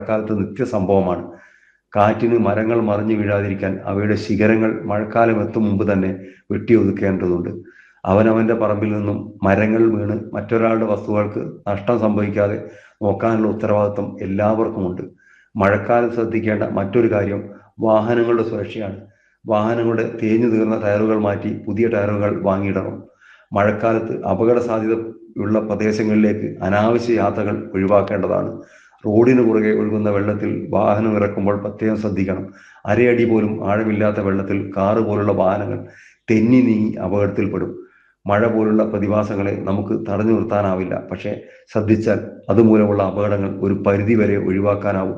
മഴക്കാലത്ത് നിത്യസംഭവമാണ് കാറ്റിന് മരങ്ങൾ മറിഞ്ഞു വീഴാതിരിക്കാൻ അവയുടെ ശിഖരങ്ങൾ മഴക്കാലം എത്തും മുമ്പ് തന്നെ വെട്ടിയൊതുക്കേണ്ടതുണ്ട് അവനവന്റെ പറമ്പിൽ നിന്നും മരങ്ങൾ വീണ് മറ്റൊരാളുടെ വസ്തുക്കൾക്ക് നഷ്ടം സംഭവിക്കാതെ നോക്കാനുള്ള ഉത്തരവാദിത്വം എല്ലാവർക്കുമുണ്ട് മഴക്കാലത്ത് ശ്രദ്ധിക്കേണ്ട മറ്റൊരു കാര്യം വാഹനങ്ങളുടെ സുരക്ഷയാണ് വാഹനങ്ങളുടെ തേഞ്ഞു തീർന്ന ടയറുകൾ മാറ്റി പുതിയ ടയറുകൾ വാങ്ങിയിടണം മഴക്കാലത്ത് അപകട സാധ്യത ഉള്ള പ്രദേശങ്ങളിലേക്ക് അനാവശ്യ യാത്രകൾ ഒഴിവാക്കേണ്ടതാണ് റോഡിന് കുറുകെ ഒഴുകുന്ന വെള്ളത്തിൽ വാഹനം ഇറക്കുമ്പോൾ പ്രത്യേകം ശ്രദ്ധിക്കണം അരയടി പോലും ആഴമില്ലാത്ത വെള്ളത്തിൽ കാറ് പോലുള്ള വാഹനങ്ങൾ തെന്നി നീങ്ങി അപകടത്തിൽപ്പെടും മഴ പോലുള്ള പ്രതിഭാസങ്ങളെ നമുക്ക് തടഞ്ഞു നിർത്താനാവില്ല പക്ഷേ ശ്രദ്ധിച്ചാൽ അതുമൂലമുള്ള അപകടങ്ങൾ ഒരു പരിധിവരെ ഒഴിവാക്കാനാവും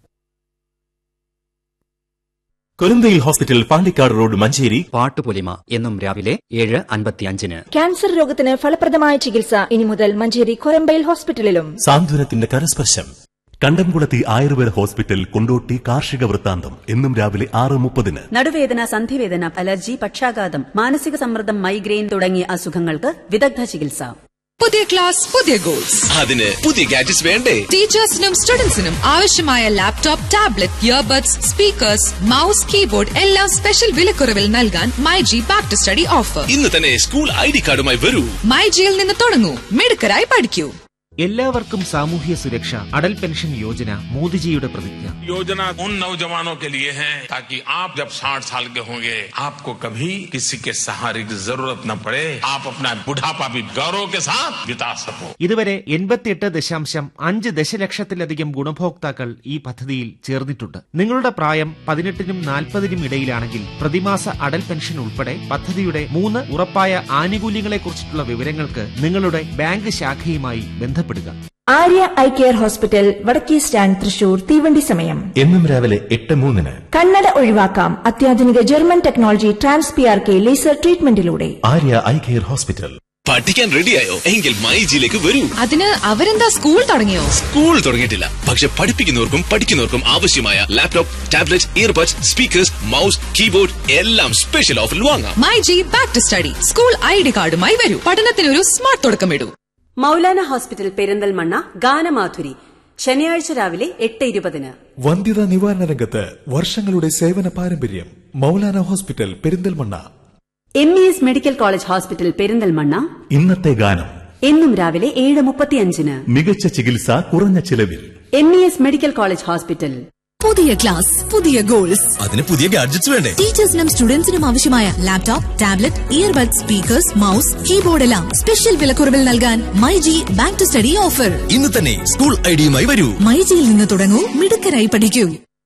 കൊരന്തയിൽ ഹോസ്പിറ്റൽ പാണ്ടിക്കാട് റോഡ് മഞ്ചേരി പാട്ടുപൊലിമ എന്നും രാവിലെ ഏഴ് അൻപത്തിയഞ്ചിന് ക്യാൻസർ രോഗത്തിന് ഫലപ്രദമായ ചികിത്സ ഇനി മുതൽ മഞ്ചേരി കൊരമ്പയിൽ ഹോസ്പിറ്റലിലും സാന്ത്വനത്തിന്റെ കരസ്പർശം കണ്ടംകുളത്തി ആയുർവേദ ഹോസ്പിറ്റൽ കൊണ്ടോട്ടി കാർഷിക വൃത്താന്തം എന്നും രാവിലെ ആറ് മുപ്പതിന് നടുവേദന സന്ധിവേദന അലർജി പക്ഷാഘാതം മാനസിക സമ്മർദ്ദം മൈഗ്രെയിൻ തുടങ്ങിയ അസുഖങ്ങൾക്ക് വിദഗ്ധ ചികിത്സ പുതിയ ക്ലാസ് പുതിയ ഗോൾസ് അതിന് പുതിയ ഗാഡ്ജറ്റ്സ് വേണ്ടേ ടീച്ചേഴ്സിനും സ്റ്റുഡൻസിനും ആവശ്യമായ laptop tablet earbuds speakers mouse keyboard എല്ലാം സ്പെഷ്യൽ വിലക്കുറവിൽ നൽകാൻ myG back to study offer ഇന്ന് തന്നെ സ്കൂൾ ഐ ഡി കാർഡുമായി വരൂ മൈജിയിൽ നിന്ന് തുടങ്ങൂ മിടുക്കരായി പഠിക്കൂ എല്ലാവർക്കും സാമൂഹ്യ സുരക്ഷ അടൽ പെൻഷൻ യോജന മോദിജിയുടെ പ്രതിജ്ഞ योजना उन नौजवानों के लिए है ताकि आप जब 60 साल के होंगे आपको कभी किसी के सहारे की जरूरत न पड़े आप अपना बुढ़ापा भी गौरव के साथ बिता सको ഇതുവരെ എൺപത്തിയെട്ട് ദശാംശം അഞ്ച് ദശലക്ഷത്തിലധികം ഗുണഭോക്താക്കൾ ഈ പദ്ധതിയിൽ ചേർന്നിട്ടുണ്ട് നിങ്ങളുടെ പ്രായം പതിനെട്ടിനും നാൽപ്പതിനും ഇടയിലാണെങ്കിൽ പ്രതിമാസ അടൽ പെൻഷൻ ഉൾപ്പെടെ പദ്ധതിയുടെ മൂന്ന് ഉറപ്പായ ആനുകൂല്യങ്ങളെക്കുറിച്ചിട്ടുള്ള വിവരങ്ങൾക്ക് നിങ്ങളുടെ ബാങ്ക് ശാഖയുമായി ബന്ധപ്പെടുക ആര്യ ഐ കെയർ ഹോസ്പിറ്റൽ വടക്കേ സ്റ്റാൻഡ് തൃശൂർ തീവണ്ടി സമയം എന്നും രാവിലെ എട്ട് മൂന്നിന് കണ്ണട ഒഴിവാക്കാം അത്യാധുനിക German technology trans P R K laser ട്രീറ്റ്മെന്റിലൂടെ ആര്യ ഐ കെയർ ഹോസ്പിറ്റൽ പഠിക്കാൻ റെഡിയായോ എങ്കിൽ മൈജിയിലേക്ക് വരൂ അതിന് അവരെന്താ സ്കൂൾ തുടങ്ങിയോ സ്കൂൾ തുടങ്ങിയിട്ടില്ല പക്ഷെ പഠിപ്പിക്കുന്നവർക്കും പഠിക്കുന്നവർക്കും ആവശ്യമായ laptop tablet earbuds speakers mouse keyboard എല്ലാം സ്പെഷ്യൽ ഓഫറിൽ വാങ്ങാം myG back to study school I D കാർഡുമായി വരൂ പഠനത്തിനൊരു സ്മാർട്ട് തുടക്കമിടൂ മൗലാന ഹോസ്പിറ്റൽ പെരിന്തൽമണ്ണ ഗാനമാധുരി ശനിയാഴ്ച രാവിലെ എട്ട് ഇരുപതിന് വന്ധ്യതാ നിവാരണ രംഗത്ത് വർഷങ്ങളുടെ സേവന പാരമ്പര്യം Maulana hospital Perinthalmanna M E S medical college hospital Perinthalmanna ഇന്നത്തെ ഗാനം എന്നും രാവിലെ ഏഴ് മുപ്പത്തിയഞ്ചിന് മികച്ച ചികിത്സ കുറഞ്ഞ ചിലവിൽ M E S medical college hospital പുതിയ ക്ലാസ് പുതിയ ഗോൾസ് അതിന് പുതിയ ഗാഡ്ജറ്റ്സ് വേണ്ടേ ടീച്ചേഴ്സിനും സ്റ്റുഡൻസിനും ആവശ്യമായ laptop tablet earbud speakers mouse keyboard എല്ലാം സ്പെഷ്യൽ വിലക്കുറവിൽ നൽകാൻ myG back to study offer ഇന്ന് തന്നെ സ്കൂൾ ഐ ഡിയുമായി വരൂ മൈജിയിൽ നിന്ന് തുടങ്ങൂ മിടുക്കരായി പഠിക്കൂ